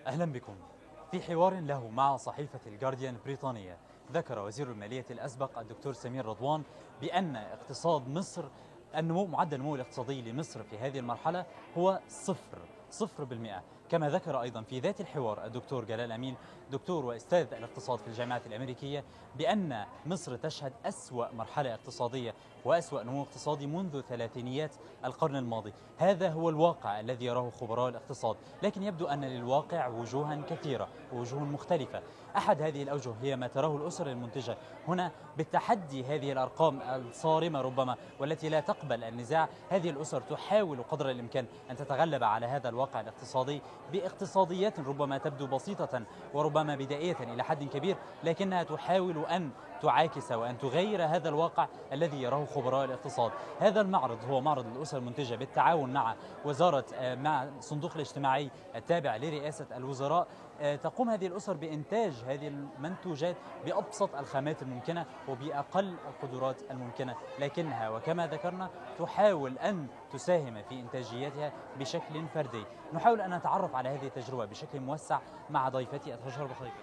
أهلا بكم في حوار له مع صحيفة الجارديان البريطانية ذكر وزير المالية الأسبق الدكتور سمير رضوان بأن اقتصاد مصر النمو معدل النمو الاقتصادي لمصر في هذه المرحلة هو صفر صفر بالمئة كما ذكر أيضا في ذات الحوار الدكتور جلال أمين دكتور وأستاذ الاقتصاد في الجامعات الأمريكية بأن مصر تشهد أسوأ مرحلة اقتصادية وأسوأ نمو اقتصادي منذ ثلاثينيات القرن الماضي هذا هو الواقع الذي يراه خبراء الاقتصاد لكن يبدو أن للواقع وجوها كثيرة ووجوه مختلفة أحد هذه الأوجه هي ما تراه الأسر المنتجة هنا بالتحدي هذه الأرقام الصارمة ربما والتي لا تقبل النزاع هذه الأسر تحاول قدر الإمكان أن تتغلب على هذا الواقع الاقتصادي باقتصاديات ربما تبدو بسيطة وربما بدائية إلى حد كبير لكنها تحاول أن تعاكس وأن تغير هذا الواقع الذي يراه خبراء الاقتصاد هذا المعرض هو معرض الأسر المنتجة بالتعاون مع وزارة مع صندوق الاجتماعي التابع لرئاسة الوزراء تقوم هذه الأسر بإنتاج هذه المنتوجات بأبسط الخامات الممكنة وبأقل القدرات الممكنة لكنها وكما ذكرنا تحاول أن تساهم في إنتاجيتها بشكل فردي نحاول أن نتعرف على هذه التجربة بشكل موسع مع ضيفتي أتشرف بحضرتك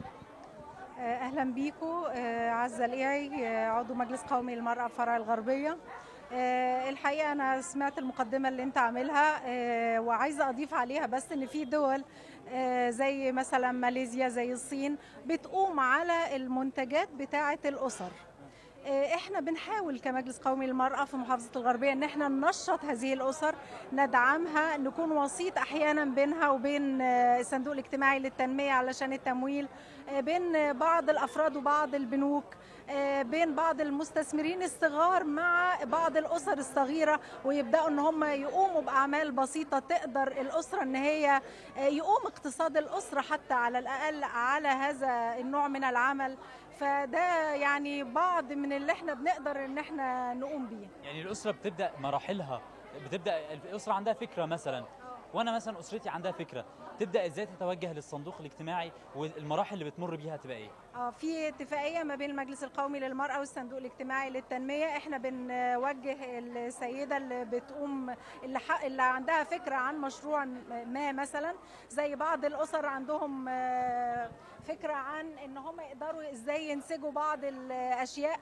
اهلا بيكم عزه القيعي عضو مجلس قومي للمراه فرع الغربيه الحقيقه انا سمعت المقدمه اللي انت عاملها وعايزه اضيف عليها بس ان في دول زي مثلا ماليزيا زي الصين بتقوم على المنتجات بتاعه الاسر احنا بنحاول كمجلس قومي للمراه في محافظه الغربيه ان احنا ننشط هذه الاسر ندعمها نكون وسيط احيانا بينها وبين الصندوق الاجتماعي للتنميه علشان التمويل بين بعض الافراد وبعض البنوك بين بعض المستثمرين الصغار مع بعض الاسر الصغيره ويبداوا ان هم يقوموا باعمال بسيطه تقدر الاسره ان هي يقوم اقتصاد الاسره حتى على الاقل على هذا النوع من العمل فده يعني بعض من اللي احنا بنقدر ان احنا نقوم بيه يعني الاسره بتبدا مراحلها بتبدا الاسره عندها فكره مثلا وانا مثلا اسرتي عندها فكره تبدا ازاي تتوجه للصندوق الاجتماعي والمراحل اللي بتمر بيها تبقى ايه اه في اتفاقيه ما بين المجلس القومي للمراه والصندوق الاجتماعي للتنميه احنا بنوجه السيده اللي بتقوم اللي, حق اللي عندها فكره عن مشروع ما مثلا زي بعض الاسر عندهم فكره عن ان هم يقدروا ازاي ينسجوا بعض الاشياء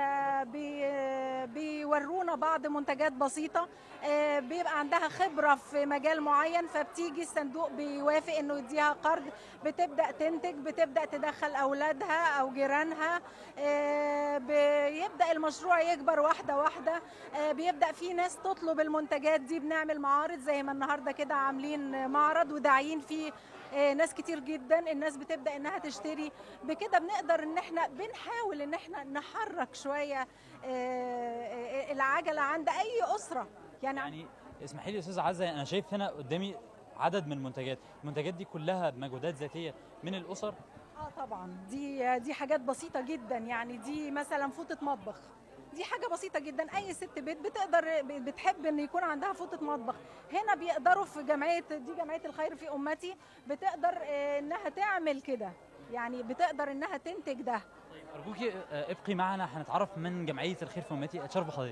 فبيورونا بعض منتجات بسيطة بيبقى عندها خبرة في مجال معين فبتيجي الصندوق بيوافق انه يديها قرض بتبدأ تنتج بتبدأ تدخل أولادها أو جيرانها بيبدأ المشروع يكبر واحدة واحدة بيبدأ في ناس تطلب المنتجات دي بنعمل معارض زي ما النهاردة كده عاملين معرض وداعيين فيه ناس كتير جدا الناس بتبدا انها تشتري بكده بنقدر ان احنا بنحاول ان احنا نحرك شويه العجله عند اي اسره يعني يعني اسمحي لي استاذه عزه انا شايف هنا قدامي عدد من المنتجات المنتجات دي كلها بمجهودات ذاتيه من الاسر اه طبعا دي دي حاجات بسيطه جدا يعني دي مثلا فوطه مطبخ دي حاجة بسيطة جدا أي ست بيت بتقدر بتحب إن يكون عندها فوطة مطبخ، هنا بيقدروا في جمعية دي جمعية الخير في أمتي بتقدر إنها تعمل كده، يعني بتقدر إنها تنتج ده. طيب أرجوكي ابقي معنا هنتعرف من جمعية الخير في أمتي، أتشرف بحضرتك.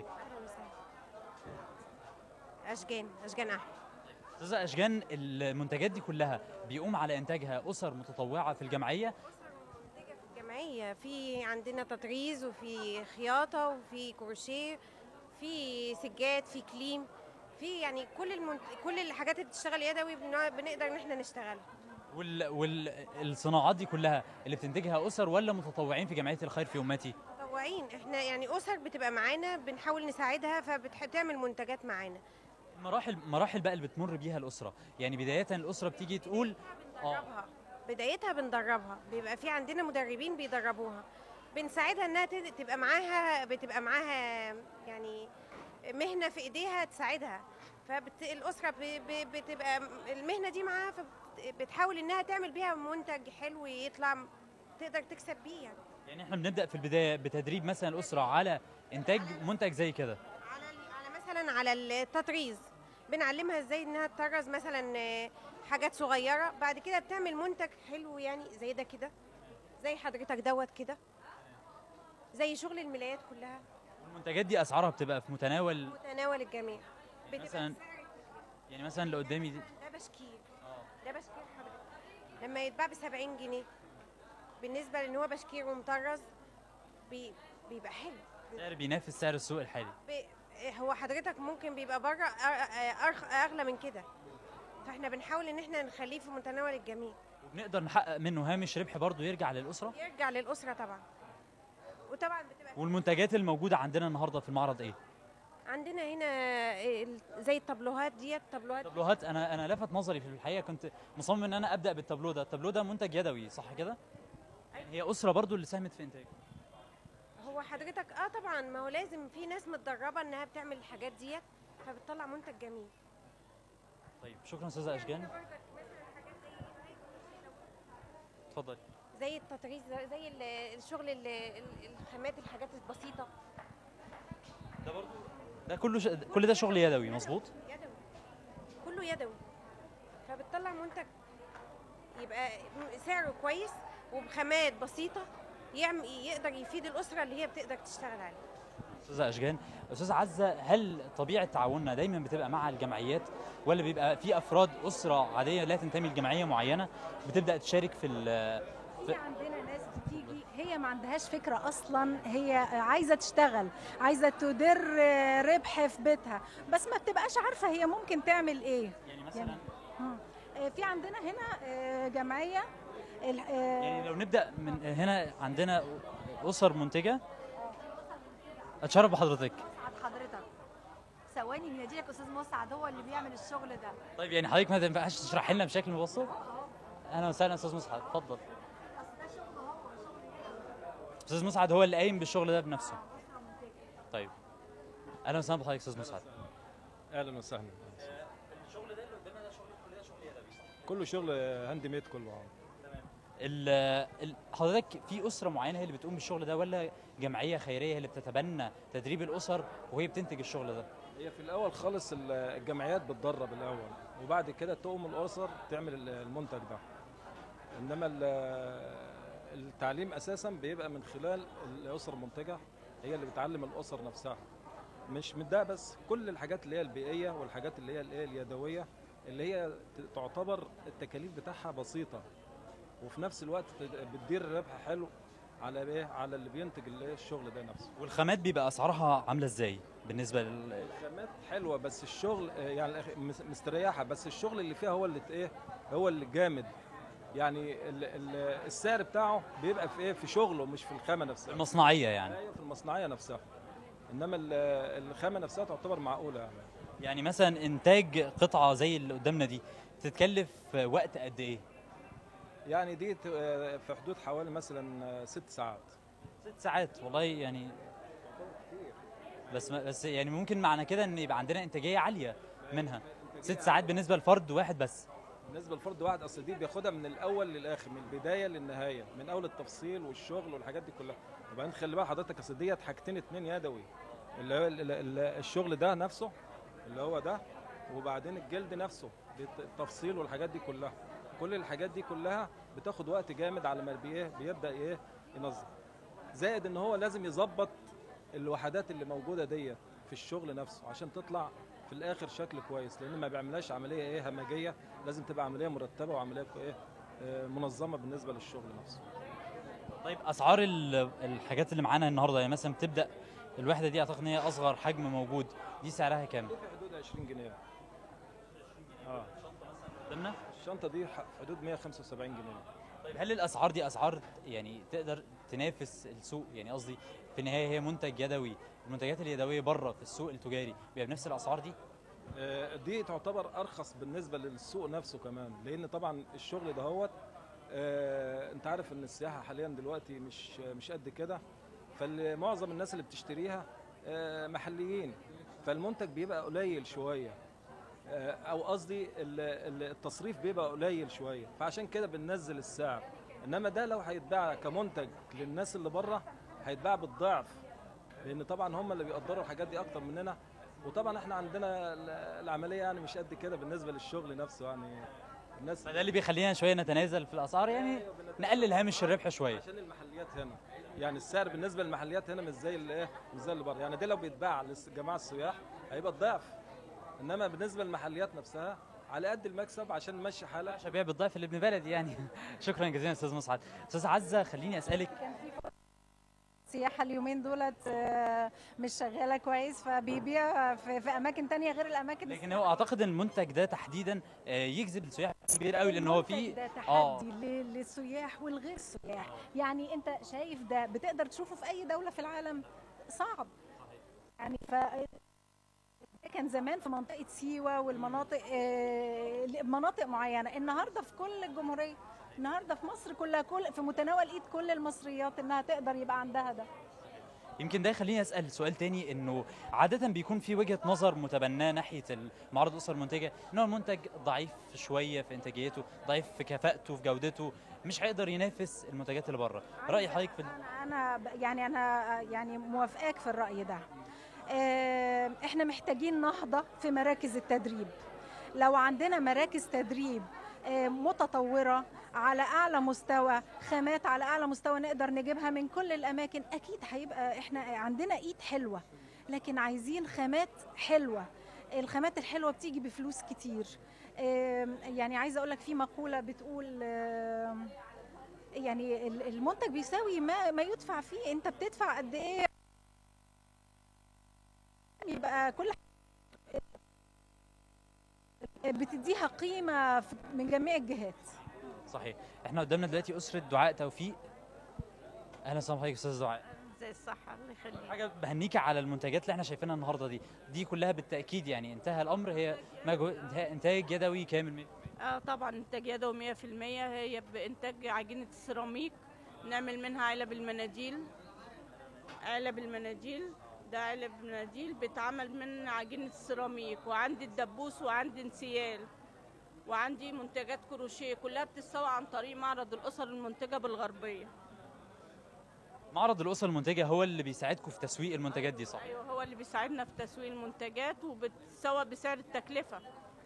أشجان، أشجان أحمد. أستاذة أشجان المنتجات دي كلها بيقوم على إنتاجها أسر متطوعة في الجمعية الجمعية في عندنا تطريز وفي خياطة وفي كروشيه في سجاد في كليم في يعني كل المنت... كل الحاجات اللي بتشتغل يدوي بنقدر ان احنا نشتغلها وال... والصناعات دي كلها اللي بتنتجها اسر ولا متطوعين في جمعيه الخير في امتي؟ متطوعين احنا يعني اسر بتبقى معانا بنحاول نساعدها فبتعمل منتجات معانا مراحل مراحل بقى اللي بتمر بيها الاسره يعني بدايه الاسره بتيجي تقول اه بدايتها بندربها بيبقى في عندنا مدربين بيدربوها بنساعدها انها تبقى معاها بتبقى معاها يعني مهنه في ايديها تساعدها فالاسره بتبقى المهنه دي معاها فبتحاول انها تعمل بيها منتج حلو يطلع تقدر تكسب بيه يعني يعني احنا بنبدا في البدايه بتدريب مثلا الاسره على انتاج منتج زي كده على على مثلا على التطريز بنعلمها ازاي انها تطرز مثلا حاجات صغيره بعد كده بتعمل منتج حلو يعني زي ده كده زي حضرتك دوت كده زي شغل الملايات كلها المنتجات دي اسعارها بتبقى في متناول متناول الجميع مثلا يعني مثلا اللي قدامي دي ده بشكير ده بشكير حضرتك لما يتباع ب 70 جنيه بالنسبه لان هو بشكير ومطرز بي بيبقى حلو سعر بينافس سعر السوق الحالي بي هو حضرتك ممكن بيبقى بره أرخ- اغلى من كده فاحنا بنحاول ان احنا نخليه في متناول الجميع وبنقدر نحقق منه هامش ربح برضه يرجع للاسره يرجع للاسره طبعا وطبعا بتبقى والمنتجات الموجوده عندنا النهارده في المعرض ايه عندنا هنا ال- زي الطابلوهات ديت طابلوهات تابلوهات انا انا لفت نظري في الحقيقه كنت مصمم ان انا ابدا بالتابلو ده التابلو ده منتج يدوي صح كده هي اسره برضو اللي ساهمت في انتاجه هو حضرتك اه طبعا ما هو لازم في ناس متدربه انها بتعمل الحاجات ديت فبتطلع منتج جميل طيب شكرا استاذه اشجان اتفضل زي التطريز زي ال- الشغل ال- ال- الخامات الحاجات البسيطه ده برضو ده كله ش... كل ده شغل يدوي مظبوط يدوي كله يدوي فبتطلع منتج يبقى م- سعره كويس وبخامات بسيطه يعمل يقدر يفيد الاسره اللي هي بتقدر تشتغل عليه استاذه اشجان استاذه عزه هل طبيعه تعاوننا دايما بتبقى مع الجمعيات ولا بيبقى في افراد اسره عاديه لا تنتمي لجمعيه معينه بتبدا تشارك في ال... في عندنا ناس بتيجي هي ما عندهاش فكرة أصلا هي عايزة تشتغل عايزة تدر ربح في بيتها بس ما بتبقاش عارفة هي ممكن تعمل إيه يعني مثلا مم. آه، في عندنا هنا آه، جمعية ال- آه، يعني لو نبدا من هنا عندنا اسر منتجه اتشرف بحضرتك مسعد حضرتك ثواني بيناديلك استاذ مسعد هو اللي بيعمل الشغل ده طيب يعني حضرتك ما تنفعش تشرح لنا بشكل مبسط اهلا وسهلا استاذ مسعد اتفضل استاذ مسعد هو اللي قايم بالشغل ده بنفسه طيب اهلا وسهلا بحضرتك استاذ مسعد اهلا وسهلا الشغل ده اللي قدامنا ده شغل كل ده شغل يدوي كله شغل هاند ميد كله اه ال- ال- حضرتك في اسره معينه هي اللي بتقوم بالشغل ده ولا جمعيه خيريه هي اللي بتتبنى تدريب الاسر وهي بتنتج الشغل ده هي في الاول خالص ال- الجمعيات بتدرب الاول وبعد كده تقوم الاسر تعمل ال- المنتج ده انما ال- التعليم اساسا بيبقى من خلال الاسر المنتجه هي اللي بتعلم الاسر نفسها مش من ده بس كل الحاجات اللي هي البيئيه والحاجات اللي هي الايه اليدويه اللي هي ت- تعتبر التكاليف بتاعها بسيطه وفي نفس الوقت بتدير ربح حلو على ايه على اللي بينتج الايه الشغل ده نفسه والخامات بيبقى اسعارها عامله ازاي بالنسبه لل الخامات حلوه بس الشغل آه، يعني الأخ- مس- مستريحه بس الشغل اللي فيها هو اللي ت- ايه هو اللي جامد يعني ال- ال- السعر بتاعه بيبقى في ايه في شغله مش في الخامه نفسها المصنعيه يعني ايوه في المصنعيه نفسها انما ال- الخامه نفسها تعتبر معقوله يعني يعني مثلا انتاج قطعه زي اللي قدامنا دي تتكلف وقت قد ايه يعني دي ت- آه، في حدود حوالي مثلا آه، ست ساعات ست ساعات والله يعني بس بس يعني ممكن معنى كده ان يبقى عندنا انتاجيه عاليه منها ست ساعات بالنسبه لفرد واحد بس بالنسبه لفرد واحد اصل دي بياخدها من الاول للاخر من البدايه للنهايه من اول التفصيل والشغل والحاجات دي كلها وبعدين خلي بقى حضرتك اصل ديت حاجتين اتنين يدوي اللي هو ال- ال- الشغل ده نفسه اللي هو ده وبعدين الجلد نفسه بت- التفصيل والحاجات دي كلها كل الحاجات دي كلها بتاخد وقت جامد على ما بي- إيه بيبدا ايه ينظم زائد ان هو لازم يظبط الوحدات اللي موجوده ديت في الشغل نفسه عشان تطلع في الاخر شكل كويس لان ما بيعملهاش عمليه ايه همجيه لازم تبقى عمليه مرتبه وعمليه كو- ايه آه، منظمه بالنسبه للشغل نفسه طيب اسعار ال- الحاجات اللي معانا النهارده يعني مثلا بتبدا الوحده دي اعتقد ان هي اصغر حجم موجود دي سعرها كام دي في حدود 20 جنيه اه قدامنا الشنطه دي ح- في حدود 175 جنيه طيب هل الاسعار دي اسعار يعني تقدر تنافس السوق يعني قصدي في النهايه هي منتج يدوي المنتجات اليدويه بره في السوق التجاري بيبقى بنفس الاسعار دي آه، دي تعتبر ارخص بالنسبه للسوق نفسه كمان لان طبعا الشغل دهوت آه، انت عارف ان السياحه حاليا دلوقتي مش مش قد كده فمعظم الناس اللي بتشتريها آه، محليين فالمنتج بيبقى قليل شويه آه، او قصدي ال- ال- التصريف بيبقى قليل شويه فعشان كده بننزل السعر انما ده لو هيتباع كمنتج للناس اللي بره هيتباع بالضعف لان طبعا هم اللي بيقدروا الحاجات دي اكتر مننا وطبعا احنا عندنا ال- العمليه يعني مش قد كده بالنسبه للشغل نفسه يعني الناس فده اللي بيخلينا شويه نتنازل في الاسعار يعني نقلل هامش الربح شويه عشان المحليات هنا يعني السعر بالنسبه للمحليات هنا مش زي اللي ايه مش زي اللي بره يعني ده لو بيتباع للجماعه السياح هيبقى الضعف انما بالنسبه للمحليات نفسها على قد المكسب عشان نمشي حالك عشان بيع بالضعف اللي ابن بلدي يعني شكرا جزيلا استاذ مسعد استاذ عزه خليني اسالك كان في فرص سياحة اليومين دولت آه، مش شغالة كويس فبيبيع في, في أماكن تانية غير الأماكن لكن هو اعتقد ان المنتج ده تحديدا آه، يجذب السياح كبير قوي لان هو المنتج فيه ده اه تحدي ل- للسياح والغير السياح يعني انت شايف ده بتقدر تشوفه في اي دوله في العالم صعب يعني ف ده كان زمان في منطقه سيوه والمناطق آه، مناطق معينه النهارده في كل الجمهوريه النهارده في مصر كلها كل في متناول ايد كل المصريات انها تقدر يبقى عندها ده يمكن ده يخليني اسال سؤال تاني انه عاده بيكون في وجهه نظر متبناه ناحيه معرض الاسر المنتجه ان هو المنتج ضعيف شويه في انتاجيته ضعيف في كفاءته في جودته مش هيقدر ينافس المنتجات اللي بره راي حضرتك في ال- انا انا ب- يعني انا يعني موافقاك في الراي ده آه، احنا محتاجين نهضه في مراكز التدريب لو عندنا مراكز تدريب آه، متطوره على اعلى مستوى خامات على اعلى مستوى نقدر نجيبها من كل الاماكن اكيد هيبقى احنا عندنا ايد حلوه لكن عايزين خامات حلوه الخامات الحلوه بتيجي بفلوس كتير آم، يعني عايزه اقول لك في مقوله بتقول آم، يعني ال- المنتج بيساوي ما ما يدفع فيه انت بتدفع قد ايه يبقى كل بتديها قيمه في- من جميع الجهات صحيح احنا قدامنا دلوقتي اسره دعاء توفيق اهلا وسهلا بحضرتك يا استاذ دعاء زي الصحة الله يخليك حاجه بهنيكي على المنتجات اللي احنا شايفينها النهارده دي دي كلها بالتاكيد يعني انتهى الامر هي مجهود انتهى- انتاج يدوي كامل اه طبعا انتاج يدوي 100% هي بانتاج عجينة السيراميك نعمل منها علب المناديل علب المناديل ده علب مناديل بيتعمل من عجينة السيراميك وعندي الدبوس وعندي انسيال وعندي منتجات كروشيه كلها بتتسوى عن طريق معرض الأسر المنتجة بالغربية معرض الاسر المنتجه هو اللي بيساعدكم في تسويق المنتجات دي صح ايوه هو اللي بيساعدنا في تسويق المنتجات وبتسوى بسعر التكلفه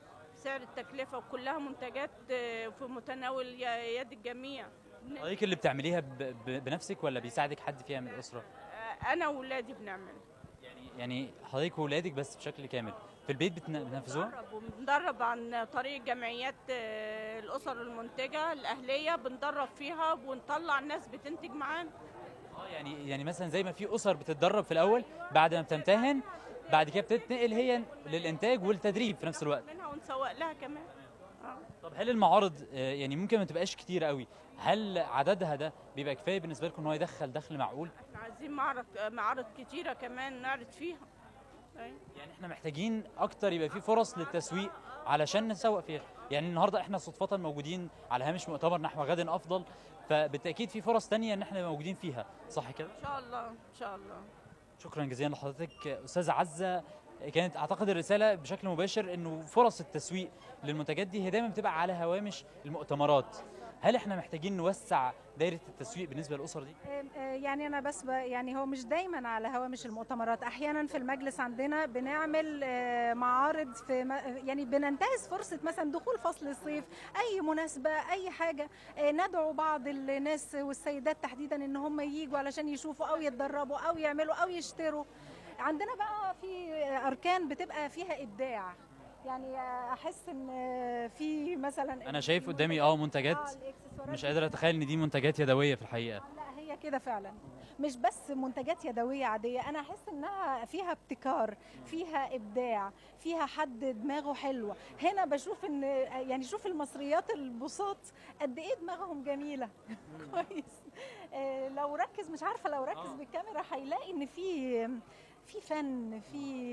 سعر التكلفه وكلها منتجات آه، في متناول ي- يد الجميع حضرتك اللي بتعمليها ب... ب... بنفسك ولا بيساعدك حد فيها من الاسره آه، انا واولادي بنعمل يعني يعني حضرتك واولادك بس بشكل كامل في البيت بتن- بتنفذوها بندرب وبندرب عن طريق جمعيات آه، الاسر المنتجه الاهليه بندرب فيها ونطلع ناس بتنتج معانا اه يعني يعني مثلا زي ما في اسر بتتدرب في الاول بعد ما بتمتهن بعد كده بتتنقل هي للانتاج والتدريب في نفس الوقت منها ونسوق لها كمان آه. طب هل المعارض آه، يعني ممكن ما تبقاش كتير قوي هل عددها ده بيبقى كفايه بالنسبه لكم ان هو يدخل دخل معقول احنا عايزين معرض آه، معارض كتيره كمان نعرض فيها أيوة. يعني احنا محتاجين اكتر يبقى في فرص للتسويق علشان نسوق فيها يعني النهارده احنا صدفه موجودين على هامش مؤتمر نحو غد افضل فبالتاكيد في فرص تانية ان احنا نبقى موجودين فيها صح كده ان شاء الله ان شاء الله شكرا جزيلا لحضرتك استاذه عزه كانت اعتقد الرساله بشكل مباشر انه فرص التسويق للمنتجات دي هي دايما بتبقى على هوامش المؤتمرات هل احنا محتاجين نوسع دايره التسويق بالنسبه للاسر دي آه، آه، يعني انا بس ب- يعني هو مش دايما على هوامش المؤتمرات احيانا في المجلس عندنا بنعمل آه، معارض في م- يعني بننتهز فرصه مثلا دخول فصل الصيف اي مناسبه اي حاجه آه، ندعو بعض الناس والسيدات تحديدا ان هم ييجوا علشان يشوفوا او يتدربوا او يعملوا او يشتروا عندنا بقى في اركان بتبقى فيها ابداع يعني احس ان في مثلا انا شايف قدامي اه منتجات آه، الإكسسوارات مش قادر اتخيل ان دي منتجات يدويه في الحقيقه لا هي كده فعلا مش بس منتجات يدويه عاديه انا احس انها فيها ابتكار فيها ابداع فيها حد دماغه حلوه هنا بشوف ان يعني شوف المصريات البساط قد ايه دماغهم جميله كويس آه، لو ركز مش عارفه لو ركز بالكاميرا هيلاقي ان في في فن في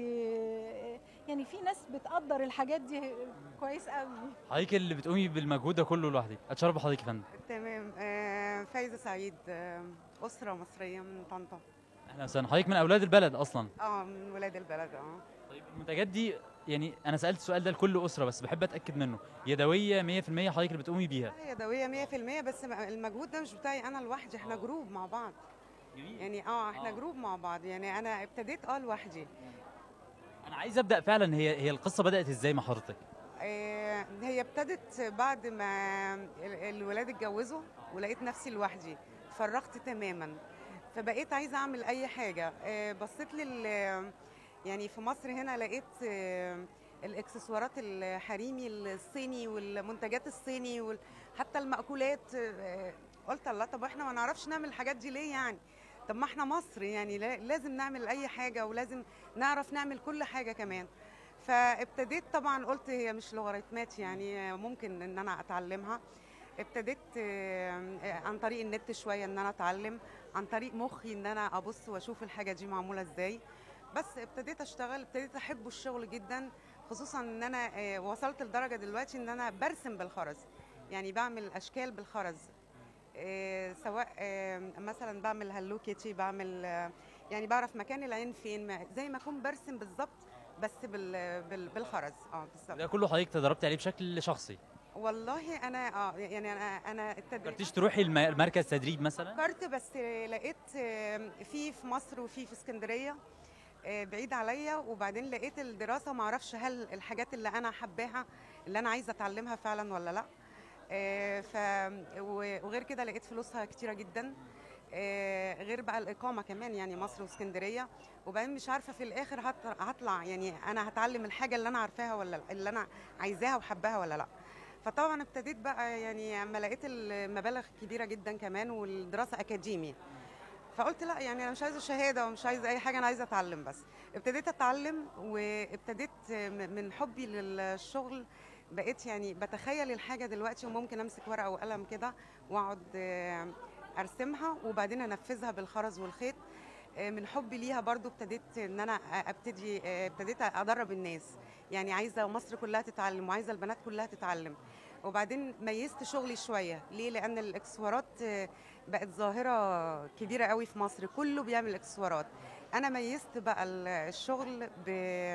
يعني في ناس بتقدر الحاجات دي كويس قوي حضرتك اللي بتقومي بالمجهود ده كله لوحدك اتشرف بحضرتك يا فندم تمام آه، فايزة سعيد آه، أسرة مصرية من طنطا اهلا وسهلا حضرتك من اولاد البلد اصلا اه من ولاد البلد اه طيب المنتجات دي يعني انا سالت السؤال ده لكل اسره بس بحب اتاكد منه يدويه 100% حضرتك اللي بتقومي بيها يدوية 100% بس م- المجهود ده مش بتاعي أنا لوحدي احنا جروب مع بعض يعني اه احنا آه. جروب مع بعض يعني أنا ابتديت اه لوحدي انا عايز ابدا فعلا هي هي القصه بدات ازاي مع حضرتك آه، هي ابتدت بعد ما ال- الولاد اتجوزوا ولقيت نفسي لوحدي فرغت تماما فبقيت عايزه اعمل اي حاجه آه، بصيت لل يعني في مصر هنا لقيت آه، الاكسسوارات الحريمي الصيني والمنتجات الصيني وال- حتى المأكولات آه، قلت الله طب احنا ما نعرفش نعمل الحاجات دي ليه يعني طب ما احنا مصر يعني لا- لازم نعمل اي حاجه ولازم نعرف نعمل كل حاجه كمان فابتديت طبعا قلت هي مش لوغاريتمات يعني ممكن ان انا اتعلمها ابتديت آه، آه، عن طريق النت شويه ان انا اتعلم عن طريق مخي ان انا ابص واشوف الحاجه دي معموله ازاي بس ابتديت اشتغل ابتديت احب الشغل جدا خصوصا ان انا آه، وصلت لدرجه دلوقتي ان انا برسم بالخرز يعني بعمل اشكال بالخرز آه، سواء آه، مثلا بعمل هلو كيتي بعمل آه، يعني بعرف مكان العين فين ما- زي ما اكون برسم بالظبط بس بال بال بالخرز اه بالظبط ده كله حضرتك تدربت عليه بشكل شخصي والله انا اه يعني انا انا فكرتيش التدريب تروحي الم- المركز تدريب مثلا فكرت بس لقيت آه، في في مصر وفي في اسكندريه آه، بعيد عليا وبعدين لقيت الدراسه ما اعرفش هل الحاجات اللي انا حباها اللي انا عايزه اتعلمها فعلا ولا لا آه، ف و- وغير كده لقيت فلوسها كتيره جدا آه، غير بقى الاقامه كمان يعني مصر واسكندريه وبعدين مش عارفه في الاخر هط- هطلع يعني انا هتعلم الحاجه اللي انا عارفاها ولا لا اللي انا عايزاها وحباها ولا لا فطبعا ابتديت بقى يعني اما لقيت المبالغ كبيره جدا كمان والدراسه اكاديمي فقلت لا يعني انا مش عايزه شهاده ومش عايزه اي حاجه انا عايزه اتعلم بس ابتديت اتعلم وابتديت م- من حبي للشغل بقيت يعني بتخيل الحاجه دلوقتي وممكن امسك ورقه وقلم كده واقعد آه، ارسمها وبعدين انفذها بالخرز والخيط آه، من حبي ليها برضو ابتديت ان انا ابتدي آه، ابتديت ادرب الناس يعني عايزه مصر كلها تتعلم وعايزه البنات كلها تتعلم وبعدين ميزت شغلي شويه ليه لان الاكسسوارات آه، بقت ظاهره كبيره قوي في مصر كله بيعمل اكسسوارات انا ميزت بقى ال- الشغل ب...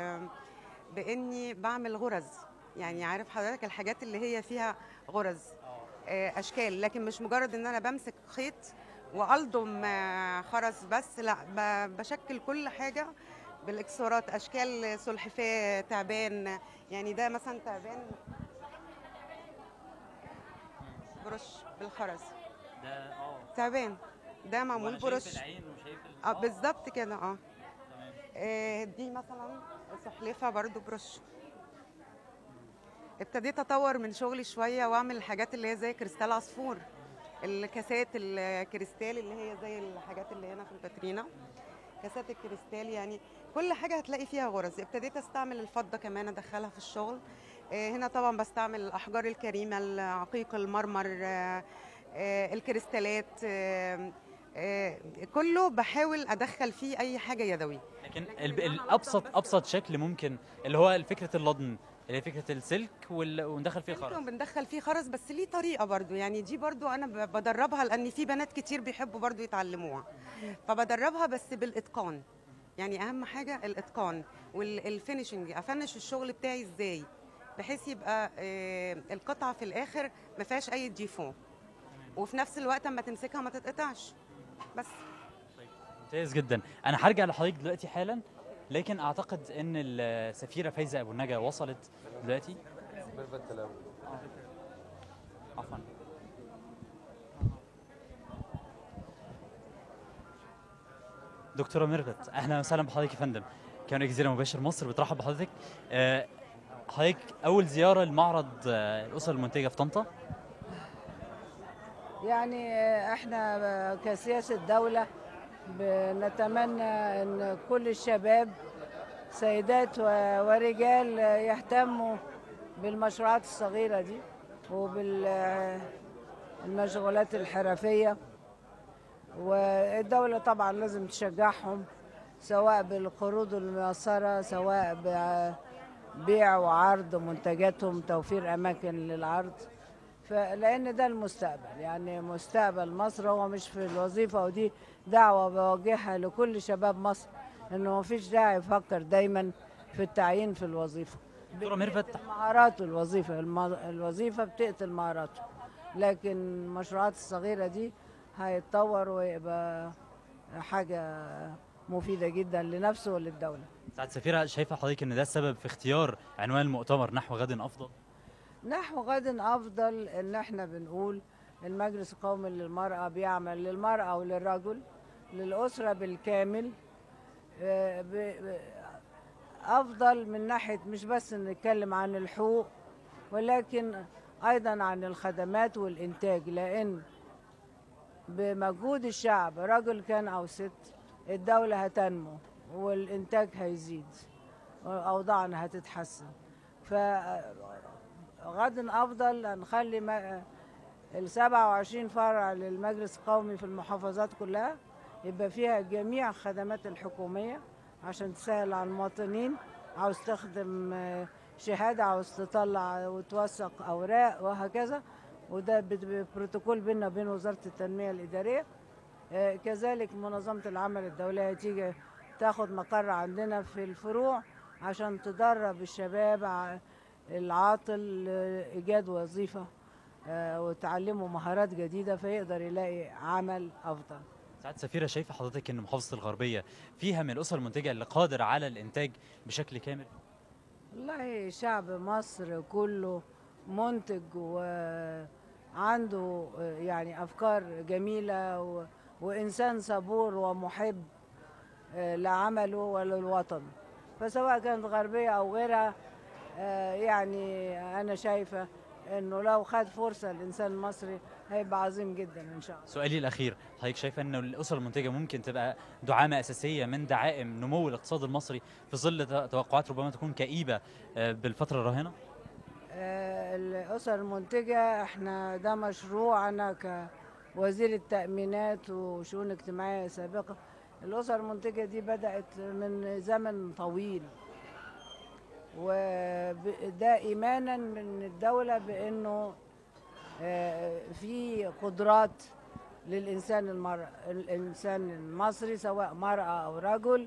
باني بعمل غرز يعني عارف حضرتك الحاجات اللي هي فيها غرز آه، اشكال لكن مش مجرد ان انا بمسك خيط والضم آه، خرز بس لا ب- بشكل كل حاجه بالاكسسوارات اشكال سلحفاه تعبان يعني ده مثلا تعبان بروش بالخرز ده اه تعبان ده معمول بروش العين وشايف ال- اه بالظبط كده اه آه، دي مثلا سحلفه برضو بروش ابتديت اطور من شغلي شويه واعمل الحاجات اللي هي زي كريستال عصفور الكاسات الكريستال اللي هي زي الحاجات اللي هنا في الباترينا كاسات الكريستال يعني كل حاجه هتلاقي فيها غرز ابتديت استعمل الفضه كمان ادخلها في الشغل آه، هنا طبعا بستعمل الاحجار الكريمه العقيق المرمر آه، آه، الكريستالات آه، آه، كله بحاول ادخل فيه اي حاجه يدوي لكن ال- الابسط ابسط شكل ممكن اللي هو فكره اللضن اللي هي فكره السلك وال- وندخل فيه ممكن الخرز بندخل فيه خرز بس ليه طريقه برضو يعني دي برضو انا ب- بدربها لان في بنات كتير بيحبوا برضو يتعلموها فبدربها بس بالاتقان يعني اهم حاجه الاتقان والفينشنج افنش الشغل بتاعي ازاي بحيث يبقى آه، القطعه في الاخر ما فيهاش اي ديفو وفي نفس الوقت اما تمسكها ما تتقطعش بس ممتاز جدا انا هرجع لحضرتك دلوقتي حالا لكن اعتقد ان السفيره فايزه ابو النجا وصلت دلوقتي عفوا دكتوره ميرفت اهلا وسهلا بحضرتك يا فندم كان جزيره مباشر مصر بترحب بحضرتك آه، حضرتك اول زياره لمعرض آه، الاسر المنتجه في طنطا يعني احنا كسياسة دولة بنتمنى ان كل الشباب سيدات و- ورجال يهتموا بالمشروعات الصغيرة دي وبالمشغولات الحرفية والدولة طبعا لازم تشجعهم سواء بالقروض الميسرة سواء ببيع وعرض منتجاتهم توفير أماكن للعرض فلان ده المستقبل يعني مستقبل مصر هو مش في الوظيفه ودي دعوه بوجهها لكل شباب مصر انه مفيش داعي يفكر دايما في التعيين في الوظيفه دكتوره ميرفت مهاراته الوظيفه الم- الوظيفه بتقتل مهاراته لكن المشروعات الصغيره دي هيتطور ويبقى حاجه مفيده جدا لنفسه وللدوله سعد سفيره شايفه حضرتك ان ده السبب في اختيار عنوان المؤتمر نحو غد افضل نحو غد افضل ان احنا بنقول المجلس القومي للمراه بيعمل للمراه وللرجل للاسره بالكامل آه، ب- ب- افضل من ناحيه مش بس نتكلم عن الحقوق ولكن ايضا عن الخدمات والانتاج لان بمجهود الشعب رجل كان او ست الدوله هتنمو والانتاج هيزيد واوضاعنا هتتحسن فغدا افضل نخلي ما- ال 27 فرع للمجلس القومي في المحافظات كلها يبقى فيها جميع الخدمات الحكوميه عشان تسهل على المواطنين عاوز تخدم آه، شهاده عاوز تطلع وتوثق اوراق وهكذا وده بت- بروتوكول بيننا وبين وزاره التنميه الاداريه آه، كذلك منظمه العمل الدوليه تيجي تاخد مقر عندنا في الفروع عشان تدرب الشباب ع- العاطل آه، ايجاد وظيفه آه، وتعلمه مهارات جديده فيقدر يلاقي عمل افضل سعاده سفيره شايفه حضرتك ان محافظه الغربيه فيها من الاسر المنتجه اللي قادر على الانتاج بشكل كامل والله شعب مصر كله منتج وعنده يعني أفكار جميلة و... وإنسان صبور ومحب آه، لعمله وللوطن فسواء كانت غربية أو غيرها آه، يعني أنا شايفة إنه لو خد فرصة الإنسان المصري هيبقى عظيم جدا إن شاء الله سؤالي الاخير حضرتك شايفه ان الاسر المنتجه ممكن تبقى دعامه اساسيه من دعائم نمو الاقتصاد المصري في ظل ت- توقعات ربما تكون كئيبه آه، بالفتره الراهنه آه، الأسر المنتجة احنا ده مشروع أنا كوزير التأمينات وشؤون اجتماعية سابقة الأسر المنتجة دي بدأت من زمن طويل وده إيمانا من الدولة بأنه آه، في قدرات للإنسان المر... الإنسان المصري سواء مرأة أو رجل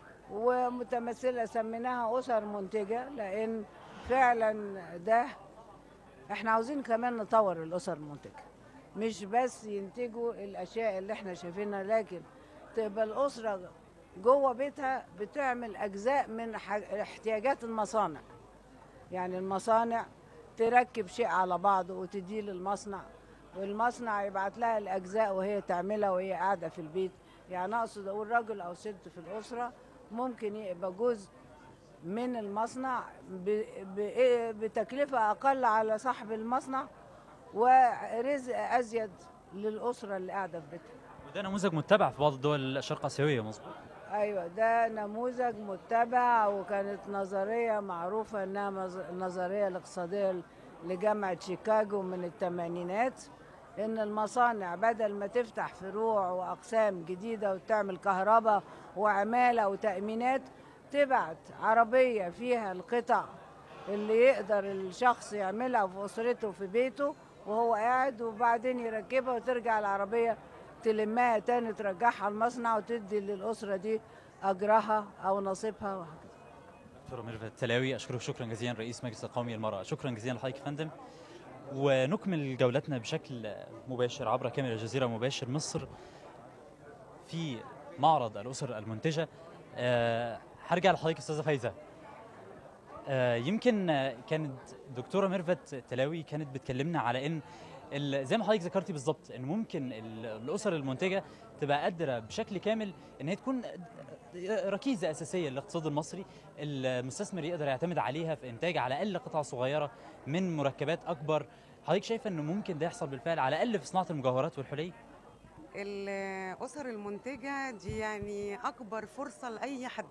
ومتمثلة سميناها أسر منتجة لأن فعلا ده احنا عاوزين كمان نطور الأسر المنتجة مش بس ينتجوا الأشياء اللي احنا شايفينها لكن تبقى الأسرة جوه بيتها بتعمل أجزاء من ح- احتياجات المصانع يعني المصانع تركب شيء على بعضه وتديه للمصنع والمصنع يبعت لها الأجزاء وهي تعملها وهي قاعدة في البيت يعني أقصد أقول راجل أو ست في الأسرة ممكن يبقى جزء من المصنع ب- ب- بتكلفة أقل على صاحب المصنع ورزق أزيد للأسرة اللي قاعدة في بيتها وده نموذج متبع في بعض الدول الشرق اسيويه مظبوط ايوه ده نموذج متبع وكانت نظريه معروفه انها مز- النظريه الاقتصاديه لجامعه شيكاغو من الثمانينات ان المصانع بدل ما تفتح فروع واقسام جديده وتعمل كهرباء وعماله وتامينات تبعت عربيه فيها القطع اللي يقدر الشخص يعملها في اسرته في بيته وهو قاعد وبعدين يركبها وترجع العربيه تلمها تاني ترجعها المصنع وتدي للأسرة دي أجرها أو نصيبها وهكذا دكتوره ميرفت تلاوي اشكرك شكرا جزيلا رئيس مجلس القومي للمراه شكرا جزيلا لحضرتك يا فندم ونكمل جولتنا بشكل مباشر عبر كاميرا الجزيره مباشر مصر في معرض الاسر المنتجه أه هرجع لحضرتك استاذه فايزه أه يمكن آه، كانت دكتوره ميرفت تلاوي كانت بتكلمنا على ان ال- زي ما حضرتك ذكرتي بالظبط ان ممكن ال- الاسر المنتجه تبقى قادره بشكل كامل ان هي تكون ركيزه اساسيه للاقتصاد المصري المستثمر يقدر يعتمد عليها في انتاج على الاقل قطعه صغيره من مركبات اكبر حضرتك شايفه انه ممكن ده يحصل بالفعل على الاقل في صناعه المجوهرات والحلي الأسر المنتجة دي يعني أكبر فرصة لأي حد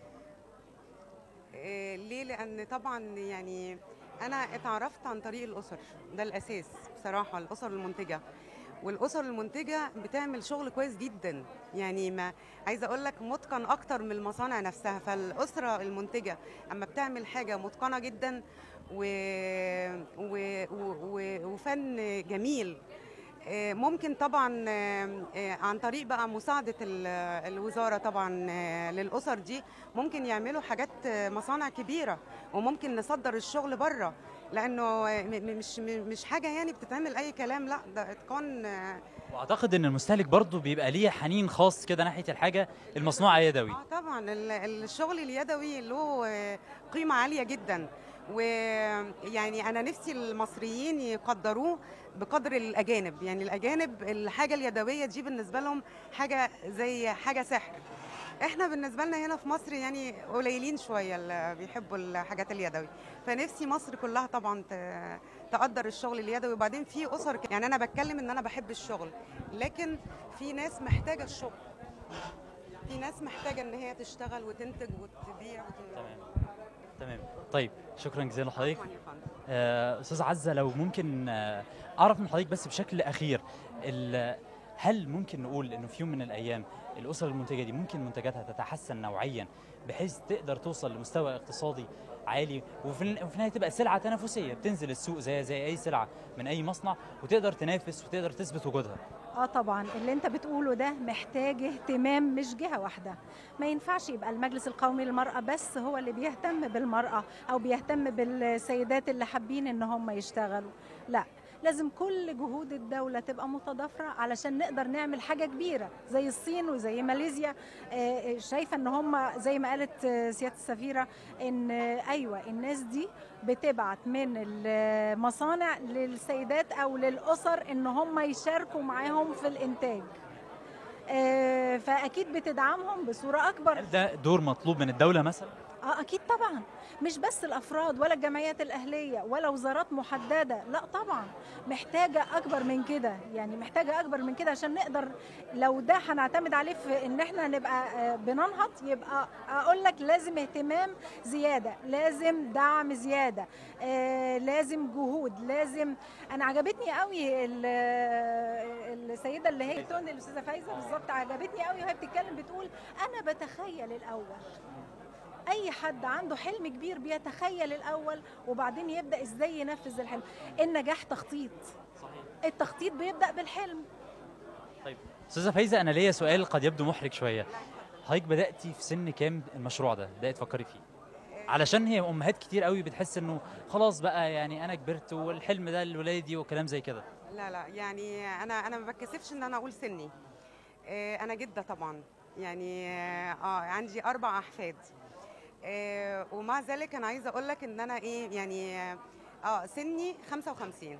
إيه، ليه؟ لأن طبعا يعني أنا اتعرفت عن طريق الأسر ده الأساس بصراحة الأسر المنتجة والأسر المنتجة بتعمل شغل كويس جدا يعني ما عايزة أقول لك متقن أكتر من المصانع نفسها فالأسرة المنتجة أما بتعمل حاجة متقنة جدا و... و... و... و... وفن جميل آه، ممكن طبعا آه، آه، عن طريق بقى مساعدة ال- الوزارة طبعا آه، للأسر دي ممكن يعملوا حاجات آه، مصانع كبيرة وممكن نصدر الشغل بره لأنه آه، م- م- مش م- مش حاجة يعني بتتعمل أي كلام لا ده إتقان آه، واعتقد ان المستهلك برضه بيبقى ليه حنين خاص كده ناحيه الحاجه المصنوعه يدوي اه طبعا ال- الشغل اليدوي له آه، قيمة عالية جدا ويعني أنا نفسي المصريين يقدروه بقدر الأجانب يعني الأجانب الحاجة اليدوية دي بالنسبة لهم حاجة زي حاجة سحر احنا بالنسبه لنا هنا في مصر يعني قليلين شويه اللي بيحبوا الحاجات اليدوي فنفسي مصر كلها طبعا ت- تقدر الشغل اليدوي وبعدين في اسر ك- يعني انا بتكلم ان انا بحب الشغل لكن في ناس محتاجه الشغل في ناس محتاجه ان هي تشتغل وتنتج وتبيع وت... تمام تمام طيب شكرا جزيلا لحضرتك طبعاً يا فندم. آه، استاذ عزه لو ممكن آه، اعرف من حضرتك بس بشكل اخير ال- هل ممكن نقول انه في يوم من الايام الاسر المنتجه دي ممكن منتجاتها تتحسن نوعيا بحيث تقدر توصل لمستوى اقتصادي عالي وفي الن- وفي النهايه تبقى سلعه تنافسيه بتنزل السوق زي زي اي سلعه من اي مصنع وتقدر تنافس وتقدر تثبت وجودها اه طبعا اللي انت بتقوله ده محتاج اهتمام مش جهه واحده ما ينفعش يبقى المجلس القومي للمراه بس هو اللي بيهتم بالمراه او بيهتم بالسيدات اللي حابين ان هم يشتغلوا لا لازم كل جهود الدولة تبقى متضافرة علشان نقدر نعمل حاجة كبيرة زي الصين وزي ماليزيا آه، شايفة ان هم زي ما قالت آه، سيادة السفيرة ان آه، ايوه الناس دي بتبعت من المصانع للسيدات او للاسر ان هم يشاركوا معاهم في الانتاج آه، فاكيد بتدعمهم بصوره اكبر هل ده دور مطلوب من الدوله مثلا اه اكيد طبعا مش بس الافراد ولا الجمعيات الاهليه ولا وزارات محدده لا طبعا محتاجه اكبر من كده يعني محتاجه اكبر من كده عشان نقدر لو ده هنعتمد عليه في ان احنا نبقى آه، بننهض يبقى اقول لك لازم اهتمام زياده لازم دعم زياده آه، لازم جهود لازم انا عجبتني قوي ال- السيده اللي هي تون الاستاذه فايزه بالظبط عجبتني قوي وهي بتتكلم بتقول انا بتخيل الاول اي حد عنده حلم كبير بيتخيل الاول وبعدين يبدا ازاي ينفذ الحلم النجاح تخطيط صحيح التخطيط بيبدا بالحلم طيب استاذه فايزه انا ليا سؤال قد يبدو محرج شويه حضرتك بداتي في سن كام المشروع ده بدات تفكري فيه علشان هي امهات كتير قوي بتحس انه خلاص بقى يعني انا كبرت والحلم ده لولادي وكلام زي كده لا لا يعني انا انا ما بتكسفش ان انا اقول سني آه، انا جده طبعا يعني اه آه، عندي اربع احفاد آه، ومع ذلك انا عايزه اقول لك ان انا ايه يعني اه آه، سني 55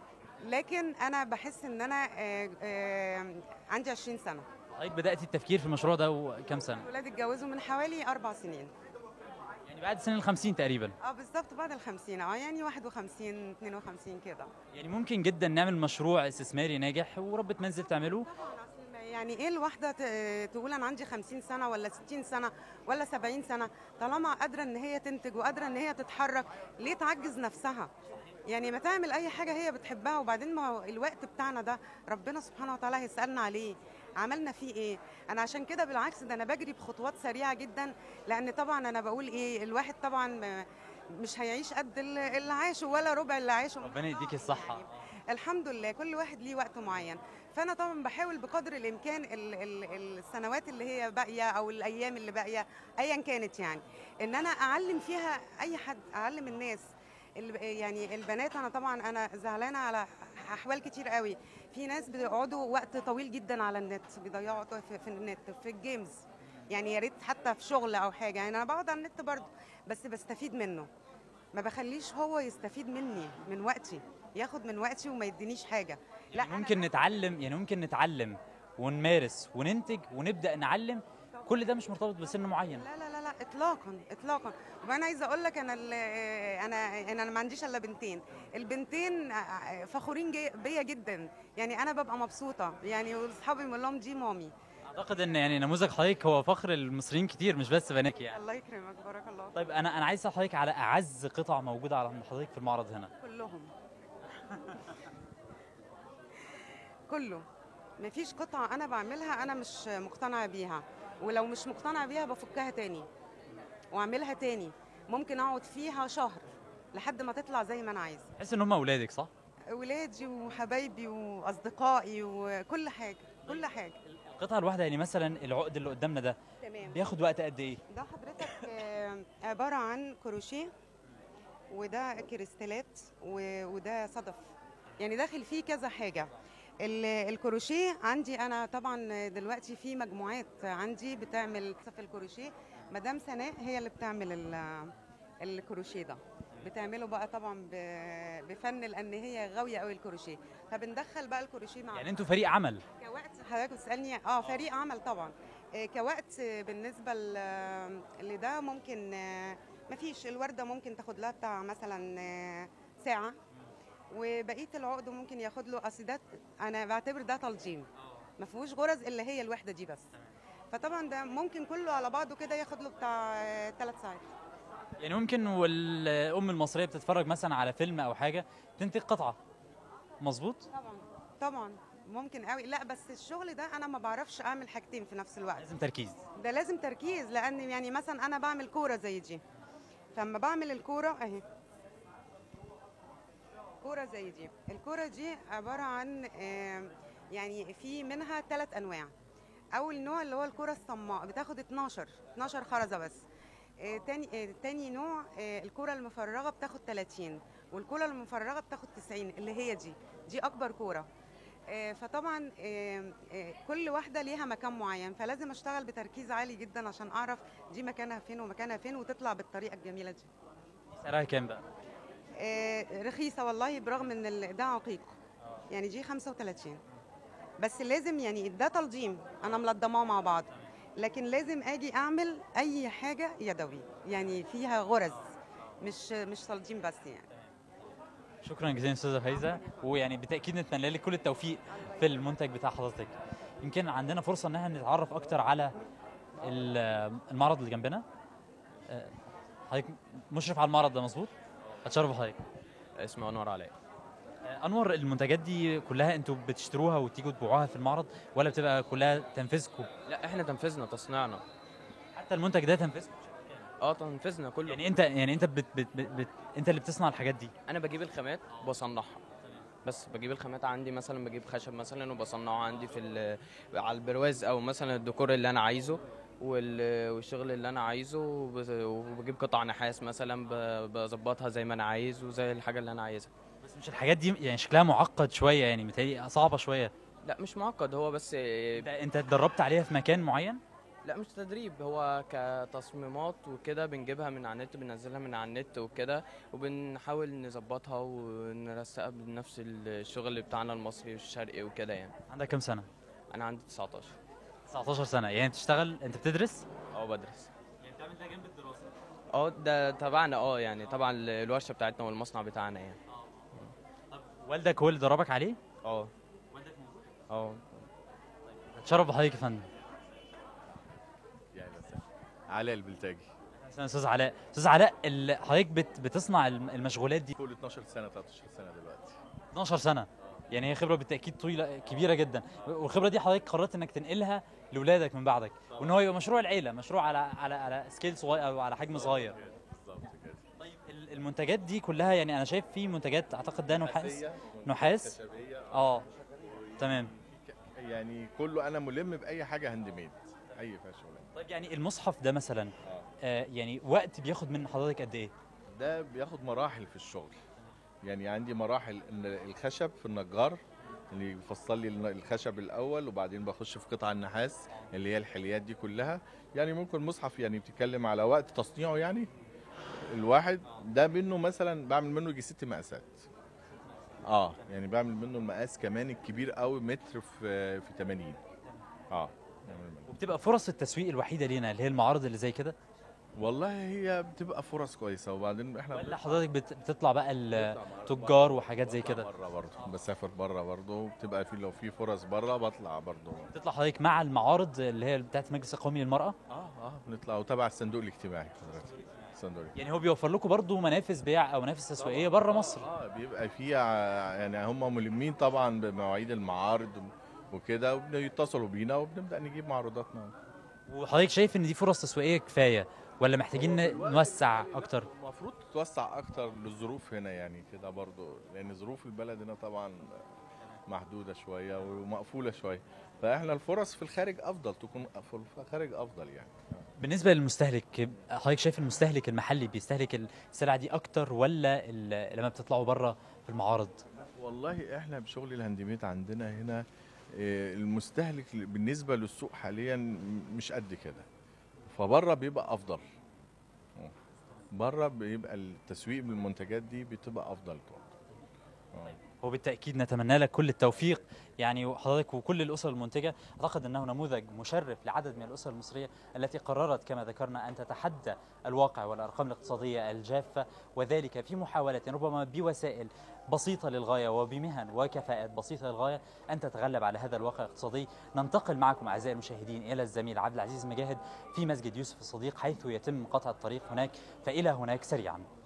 لكن انا بحس ان انا آه، آه، عندي 20 سنه حضرتك بداتي التفكير في المشروع ده وكام سنه ولادي اتجوزوا من حوالي اربع سنين يعني بعد سن ال 50 تقريبا اه بالظبط بعد ال 50 اه يعني 51 52 كده يعني ممكن جدا نعمل مشروع استثماري ناجح وربة منزل تعمله يعني ايه الواحده ت- تقول انا عندي 50 سنه ولا 60 سنه ولا 70 سنه طالما قادره ان هي تنتج وقادره ان هي تتحرك ليه تعجز نفسها يعني ما تعمل اي حاجه هي بتحبها وبعدين ما هو الوقت بتاعنا ده ربنا سبحانه وتعالى هيسالنا عليه عملنا فيه ايه انا عشان كده بالعكس ده انا بجري بخطوات سريعه جدا لان طبعا انا بقول ايه الواحد طبعا م- مش هيعيش قد اللي اللي عاشه ولا ربع اللي عاشه ربنا يديكي الصحه الحمد لله كل واحد ليه وقت معين فانا طبعا بحاول بقدر الامكان ال ال السنوات اللي هي باقيه او الايام اللي باقيه ايا كانت يعني ان انا اعلم فيها اي حد اعلم الناس ال- يعني البنات انا طبعا انا زعلانه على احوال كتير قوي في ناس بيقعدوا وقت طويل جدا على النت بيضيعوا وقت في, في النت في الجيمز يعني يا ريت حتى في شغل او حاجه يعني انا بقعد على النت برضه بس بستفيد منه ما بخليش هو يستفيد مني من وقتي ياخد من وقتي وما يدينيش حاجه لا يعني ممكن نتعلم يعني ممكن نتعلم ونمارس وننتج ونبدا نعلم كل ده مش مرتبط بسن معين لا لا لا لا اطلاقا اطلاقا وانا عايزه اقول لك انا ال- انا انا ما عنديش الا بنتين البنتين فخورين جي- بيا جدا يعني انا ببقى مبسوطه يعني واصحابي بقول لهم دي مامي اعتقد ان يعني نموذج حضرتك هو فخر المصريين كتير مش بس بنات يعني الله يكرمك بارك الله طيب انا انا عايز اسال حضرتك على اعز قطع موجوده على عند حضرتك في المعرض هنا كلهم كله مفيش قطعة أنا بعملها أنا مش مقتنعة بيها ولو مش مقتنعة بيها بفكها تاني وأعملها تاني ممكن أقعد فيها شهر لحد ما تطلع زي ما أنا عايزة تحس ان هم اولادك صح ولادي وحبايبي وأصدقائي وكل حاجة كل حاجة القطعه الواحده يعني مثلا العقد اللي قدامنا ده تمام بياخد وقت قد ايه ده حضرتك آه، عبارة عن كروشيه وده كريستالات و- وده صدف يعني داخل فيه كذا حاجة ال- الكروشيه عندي أنا طبعا دلوقتي في مجموعات عندي بتعمل في الكروشيه مدام سناء هي اللي بتعمل ال- الكروشيه ده بتعمله بقى طبعا ب- بفن لان هي غاويه قوي الكروشيه فبندخل بقى الكروشيه مع يعني انتوا فريق عمل كوقت حضرتك بتسالني اه فريق عمل طبعا آه، كوقت آه، بالنسبه ل- لده ممكن آه، مفيش الورده ممكن تاخد لها بتاع مثلا آه، ساعه وبقيه العقد ممكن ياخد له اصل ده انا بعتبر ده تلجيم ما فيهوش غرز الا هي الوحده دي بس فطبعا ده ممكن كله على بعضه كده ياخد له بتاع ثلاث ساعات يعني ممكن والام المصريه بتتفرج مثلا على فيلم او حاجه تنتج قطعه مظبوط طبعا طبعا ممكن قوي لا بس الشغل ده انا ما بعرفش اعمل حاجتين في نفس الوقت لازم تركيز ده لازم تركيز لان يعني مثلا انا بعمل كوره زي دي فلما بعمل الكوره اهي كوره زي دي الكوره دي عباره عن آه، يعني في منها ثلاث انواع اول نوع اللي هو الكوره الصماء بتاخد 12 12 خرزه بس آه، تاني آه، تاني نوع آه، الكوره المفرغه بتاخد 30 والكوره المفرغه بتاخد 90 اللي هي دي دي اكبر كوره آه، فطبعا آه، آه، كل واحده ليها مكان معين فلازم اشتغل بتركيز عالي جدا عشان اعرف دي مكانها فين ومكانها فين وتطلع بالطريقه الجميله دي سعرها كام بقى آه، رخيصه والله برغم ان ال- ده عقيق يعني دي 35 بس لازم يعني ده تلضيم انا ملضماه مع بعض لكن لازم اجي اعمل اي حاجه يدوي يعني فيها غرز مش مش تلضيم بس يعني شكرا جزيلا استاذه فايزه ويعني بالتاكيد نتمنى لك كل التوفيق في المنتج بتاع حضرتك يمكن عندنا فرصه ان احنا نتعرف اكتر على ال- المعرض اللي جنبنا آه، حضرتك مشرف على المعرض ده مظبوط اتشرف بحضرتك اسمه انور علاء آه، انور المنتجات دي كلها انتوا بتشتروها وتيجوا تبيعوها في المعرض ولا بتبقى كلها تنفيذكم لا احنا تنفذنا تصنيعنا حتى المنتج ده تنفيذكم اه تنفذنا كله يعني انت يعني انت بت بت بت بت انت اللي بتصنع الحاجات دي انا بجيب الخامات وبصنعها بس بجيب الخامات عندي مثلا بجيب خشب مثلا وبصنعه عندي في ال- على البرواز او مثلا الديكور اللي انا عايزه وال- والشغل اللي انا عايزه وب- وبجيب قطع نحاس مثلا ب- بظبطها زي ما انا عايز وزي الحاجه اللي انا عايزها بس مش الحاجات دي يعني شكلها معقد شويه يعني متهيألي صعبه شويه لا مش معقد هو بس انت انت اتدربت عليها في مكان معين لا مش تدريب هو كتصميمات وكده بنجيبها من على النت بننزلها من على النت وكده وبنحاول نظبطها ونرسقها بنفس الشغل بتاعنا المصري والشرقي وكده يعني عندك كام سنه انا عندي 19 19 سنه يعني بتشتغل انت بتدرس اه بدرس يعني بتعمل ده جنب الدراسه اه ده تبعنا اه يعني طبعا الورشه بتاعتنا والمصنع بتاعنا يعني والدك هو اللي دربك عليه اه والدك موجود اه اتشرف بحضرتك يا فندم يعني بس علاء البلتاجي أهلاً استاذ علاء استاذ علاء ال- حضرتك بت بتصنع الم- المشغولات دي فوق ال 12 سنه 13 سنه دلوقتي 12 سنه يعني هي خبره بالتاكيد طويله كبيره جدا والخبره دي حضرتك قررت انك تنقلها لاولادك من بعدك وان هو يبقى مشروع العيله مشروع على على على سكيل صغير او على حجم صغير بالظبط كده طيب ال- المنتجات دي كلها يعني انا شايف في منتجات اعتقد ده نحاس نحاسية، نحاس خشبيه اه تمام يعني كله انا ملم باي حاجه هاند ميد اي فيها شغلانه طيب يعني المصحف ده مثلا آه يعني وقت بياخد من حضرتك قد ايه ده بياخد مراحل في الشغل يعني عندي مراحل ان الخشب في النجار اللي يفصل لي الن- الخشب الاول وبعدين بخش في قطع النحاس اللي هي الحليات دي كلها يعني ممكن مصحف يعني بتتكلم على وقت تصنيعه يعني الواحد ده منه مثلا بعمل منه يجي ست مقاسات اه يعني بعمل منه المقاس كمان الكبير قوي متر في في 80 اه بعمل منه. وبتبقى فرص التسويق الوحيده لينا اللي هي المعارض اللي زي كده والله هي بتبقى فرص كويسه وبعدين احنا ولا حضرتك بت- بتطلع بقى التجار وحاجات زي كده بره برضه بسافر بره برضه بتبقى في لو في فرص بره بطلع برضه بتطلع حضرتك مع المعارض اللي هي بتاعت المجلس القومي للمراه اه اه بنطلع وتبع الصندوق الاجتماعي حضرتك الصندوق الاجتماعي. يعني هو بيوفر لكم برضه منافذ بيع او منافذ تسويقيه بره مصر اه بيبقى في ع- يعني هم ملمين طبعا بمواعيد المعارض وكده وبيتصلوا بينا وبنبدا نجيب معروضاتنا وحضرتك شايف ان دي فرص تسويقيه كفايه ولا محتاجين ن- نوسع اكتر المفروض تتوسع اكتر للظروف هنا يعني كده برضو لان ظروف البلد هنا طبعا محدوده شويه ومقفوله شويه فاحنا الفرص في الخارج افضل تكون في الخارج افضل يعني بالنسبه للمستهلك حضرتك شايف المستهلك المحلي بيستهلك السلع دي اكتر ولا ال- لما بتطلعوا بره في المعارض والله احنا بشغل الهاندميد عندنا هنا آه، المستهلك بالنسبه للسوق حاليا مش قد كده فبره بيبقى افضل بره بيبقى التسويق بالمنتجات دي بتبقى افضل طبعا وبالتاكيد نتمنى لك كل التوفيق يعني وحضرتك وكل الاسر المنتجه اعتقد انه نموذج مشرف لعدد من الاسر المصريه التي قررت كما ذكرنا ان تتحدى الواقع والارقام الاقتصاديه الجافه وذلك في محاوله ربما بوسائل بسيطه للغايه وبمهن وكفاءات بسيطه للغايه ان تتغلب على هذا الواقع الاقتصادي ننتقل معكم اعزائي المشاهدين الى الزميل عبد العزيز مجاهد في مسجد يوسف الصديق حيث يتم قطع الطريق هناك فالى هناك سريعا